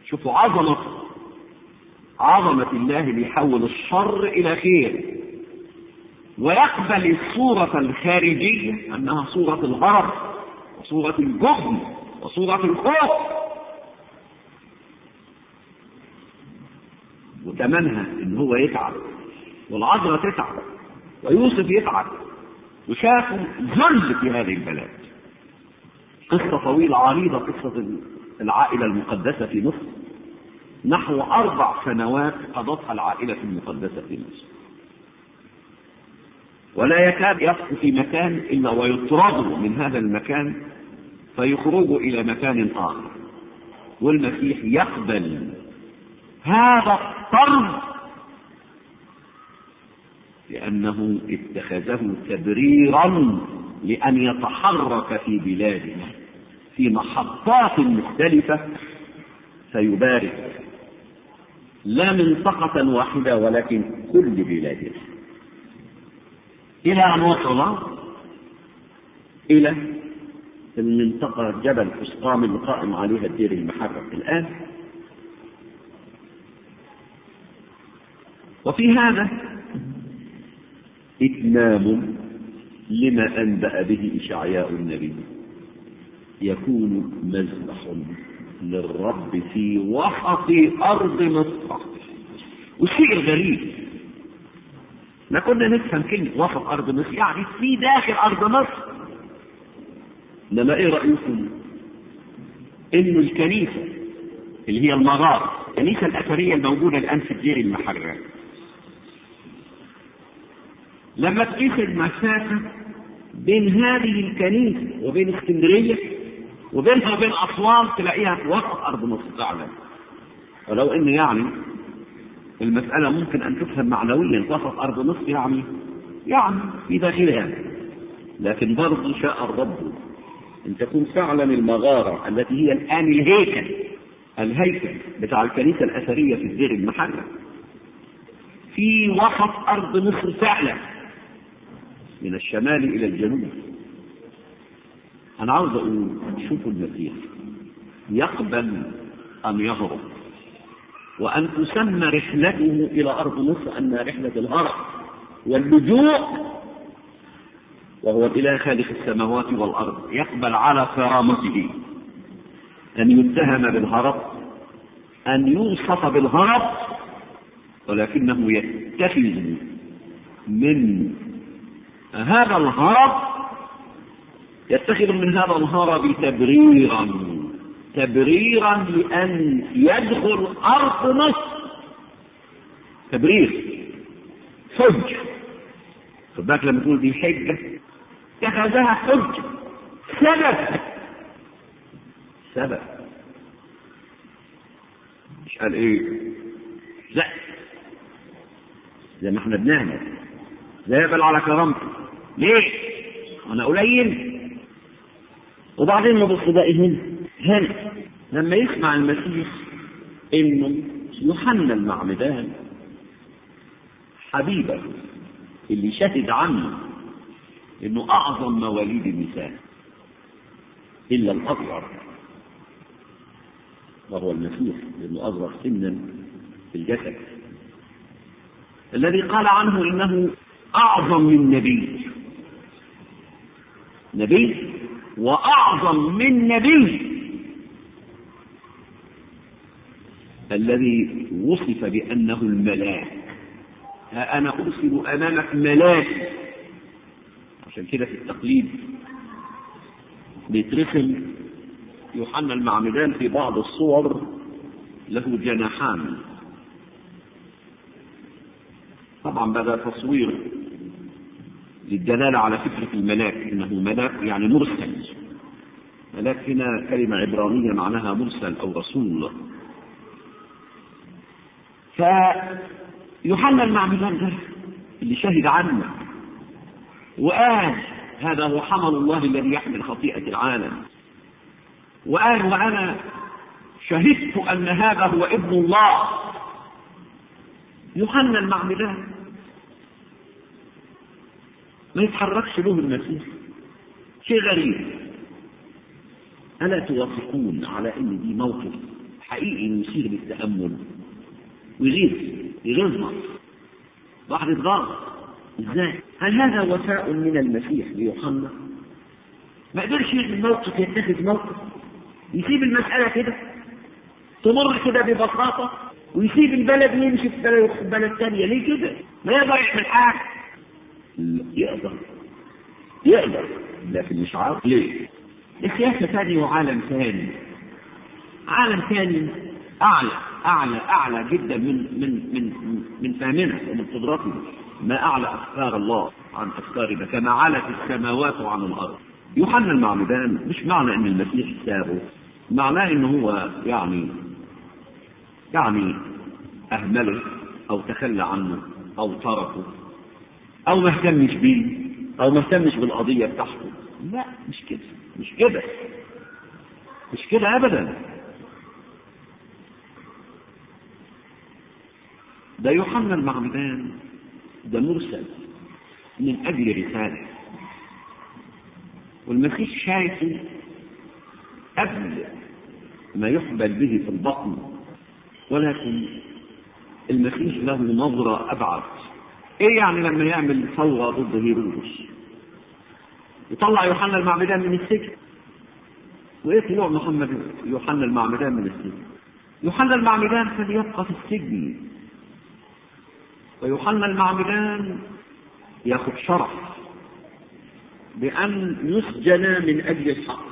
شوفوا عظمة عظمة الله بيحول الشر إلى خير ويقبل الصورة الخارجية أنها صورة الغرب وصورة الجبن وصورة الخوف وتمنها ان هو يتعب والعذراء تتعب ويوسف يتعب وشافوا ذل في هذه البلاد قصة طويلة عريضة قصة العائلة المقدسة في مصر نحو أربع سنوات قضتها العائلة المقدسة في مصر ولا يكاد يبقى في مكان إلا ويطردوا من هذا المكان فيخرجوا إلى مكان آخر والمسيح يقبل هذا الطرد لأنه اتخذه تبريرا لأن يتحرك في بلاده في محطات مختلفة فيبارك لا منطقة واحدة ولكن كل بلاده إلى أن وصل إلى المنطقة جبل حسقام اللي قائم عليها الدير المحرق الآن وفي هذا إتمام لما أنبأ به إشعياء النبي يكون مذبح للرب في وسط أرض مصر والشيء الغريب ما كنا نفهم كلمة وسط أرض مصر يعني في داخل أرض مصر إنما إيه رأيكم؟ إنه الكنيسة اللي هي المغارة الكنيسة الأثرية الموجودة الآن في الدير المحرر لما تقيس المسافة بين هذه الكنيسة وبين اسكندرية وبينها وبين أسوان تلاقيها في وسط أرض مصر فعلا ولو إن يعني المسألة ممكن أن تفهم معنويا وسط أرض مصر يعني يعني في داخلها لكن برضه شاء الرب أن تكون فعلا المغارة التي هي الآن الهيكل الهيكل بتاع الكنيسة الأثرية في الدير المحرر في وسط أرض مصر فعلا من الشمال إلى الجنوب أنا عاوز أقول شوفوا المسيح يقبل أن يهرب وأن تسمى رحلته إلى أرض مصر أنها رحلة الهرب واللجوء وهو الإله خالق السماوات والأرض يقبل على كرامته أن يتهم بالهرب أن يوصف بالهرب ولكنه يتخذ من هذا الهرب يتخذ من هذا الهرب تبريرا تبريرا لأن يدخل أرض مصر تبرير حج خد بالك لما تقول دي حجة اتخذها حجة سبب سبب مش قال ايه لا زي ما احنا بنعمل لا يقبل على كرامته ليه انا قليل وبعدين نبص بقى هنا هنا لما يسمع المسيح انه يوحنا المعمدان حبيبه اللي شهد عنه انه اعظم مواليد النساء الا الاصغر وهو المسيح لانه اصغر سنا في الجسد الذي قال عنه انه اعظم من نبي نبي واعظم من نبي الذي وصف بانه الملاك ها انا ارسل امامك ملاك عشان كده في التقليد بيترسم يوحنا المعمدان في بعض الصور له جناحان طبعا بدا تصوير للدلالة على فكرة الملاك إنه ملاك يعني مرسل ملاك هنا كلمة عبرانية معناها مرسل أو رسول فيوحنا المعمدان ده اللي شهد عنه وقال هذا هو حمل الله الذي يحمل خطيئة العالم وقال وأنا شهدت أن هذا هو ابن الله يوحنا المعمدان ما يتحركش له المسيح شيء غريب ألا توافقون على أن دي موقف حقيقي يثير للتامل ويغيظ يغيظنا واحد يتغاظ ازاي؟ هل هذا وفاء من المسيح ليوحنا؟ ما قدرش يعمل موقف يتخذ موقف يسيب المسألة كده تمر كده ببساطة ويسيب البلد يمشي في بلد في بلد ثانية ليه كده؟ ما يقدر يعمل حاجة لا، يقدر يقدر لكن مش عارف ليه؟ السياسة ثانية وعالم ثاني عالم ثاني أعلى أعلى أعلى جدا من من من من فهمنا ومن قدرتنا ما أعلى أفكار الله عن أفكارنا كما علت السماوات عن الأرض يوحنا المعمدان مش معنى ان المسيح سابه معناه ان هو يعني يعني اهمله او تخلى عنه او تركه او ما اهتمش بيه او ما اهتمش بالقضيه بتاعته لا مش كده مش كده مش كده ابدا ده يوحنا المعمدان ده مرسل من اجل رساله والمسيح شايفه قبل ما يحبل به في البطن ولكن المسيح له نظرة أبعد إيه يعني لما يعمل ثورة ضد هيرودس يطلع يوحنا المعمدان من السجن وإيه طلوع محمد يوحنا المعمدان من السجن يوحنا المعمدان كان يبقى في السجن ويوحنا المعمدان ياخد شرف بأن يسجن من أجل الحق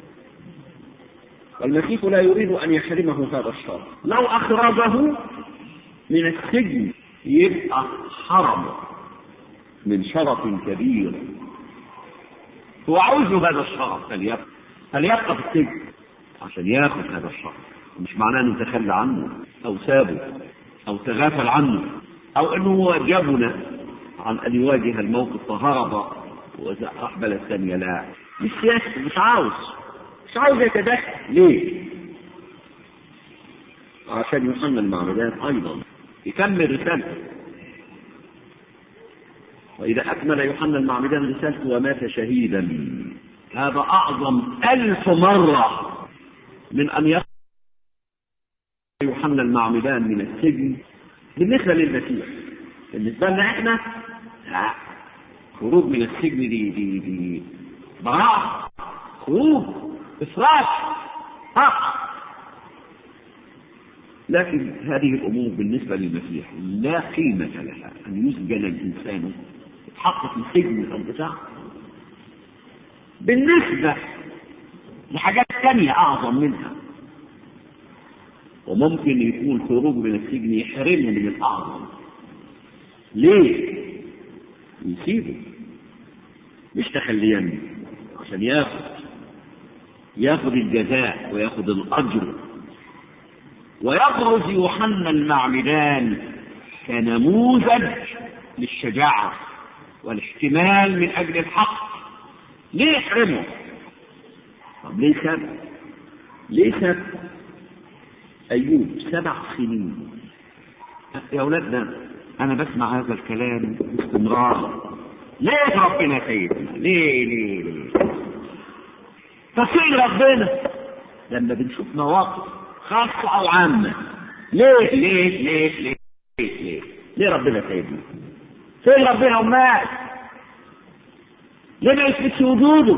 والمسيح لا يريد أن يحرمه هذا الشرف لو أخرجه من السجن يبقى حرمه من شرف كبير هو عاوز هذا الشرف فليبقى فليبقى في السجن عشان ياخذ هذا الشرف مش معناه انه تخلى عنه او سابه او تغافل عنه او انه هو جبن عن ان يواجه الموقف فهرب وراح بلد ثانيه لا مش سياسي مش عاوز مش عاوز يتدخل ليه؟ عشان يوحنا المعمدان ايضا يكمل رسالته واذا اكمل يوحنا المعمدان رسالته ومات شهيدا هذا اعظم الف مره من ان يخرج يوحنا المعمدان من السجن بالنسبه للمسيح بالنسبه لنا احنا لا خروج من السجن دي دي دي براءة خروج إفراط حق لكن هذه الأمور بالنسبة للمسيح لا قيمة لها أن يسجن الإنسان يتحط في السجن أو بتاع بالنسبة لحاجات ثانية أعظم منها وممكن يكون خروج من السجن يحرمه من الأعظم ليه؟ يسيبه مش تخليا عشان ياخد ياخد الجزاء وياخد الأجر ويبرز يوحنا المعمدان كنموذج للشجاعة والاحتمال من أجل الحق ليه يحرمه؟ طب ليه ساب؟ ليه ساب أيوب سبع سنين يا أولادنا أنا بسمع هذا الكلام باستمرار ليه ربنا سيدنا؟ ليه ليه ليه؟ تفصيل ربنا لما بنشوف مواقف خاصة أو عامة ليه ليه ليه ليه ليه ليه, ليه ربنا سيدنا؟ فين ربنا أمال؟ ليه ما يثبتش وجوده؟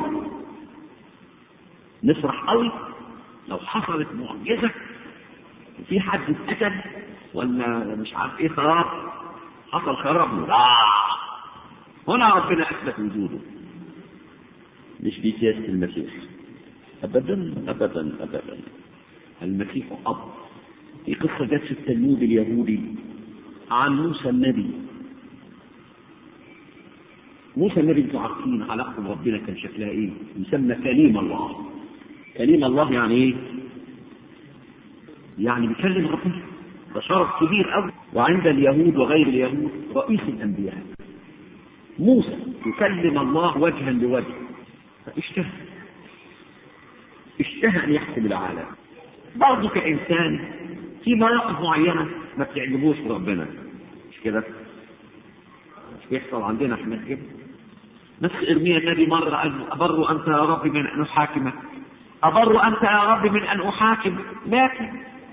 نفرح قوي لو حصلت معجزة في حد اتقتل ولا مش عارف ايه خراب حصل خراب لا هنا ربنا اثبت وجوده مش في سياسه المسيح ابدا ابدا ابدا المسيح اب في قصه جت في التلمود اليهودي عن موسى النبي موسى النبي انتوا عارفين علاقته بربنا كان شكلها ايه؟ يسمى كليم الله كليم الله يعني ايه؟ يعني بيكلم ربنا ده شرف كبير قوي وعند اليهود وغير اليهود رئيس الانبياء موسى يكلم الله وجها لوجه فاشتهى اشتهى ان يحكم العالم برضه كانسان في مواقف معينه ما بتعجبوش ربنا مش كده مش بيحصل عندنا احنا كده نفس ارميا النبي مره قال ابر انت يا رب من ان احاكمك أبر أنت يا رب من أن أحاكم لكن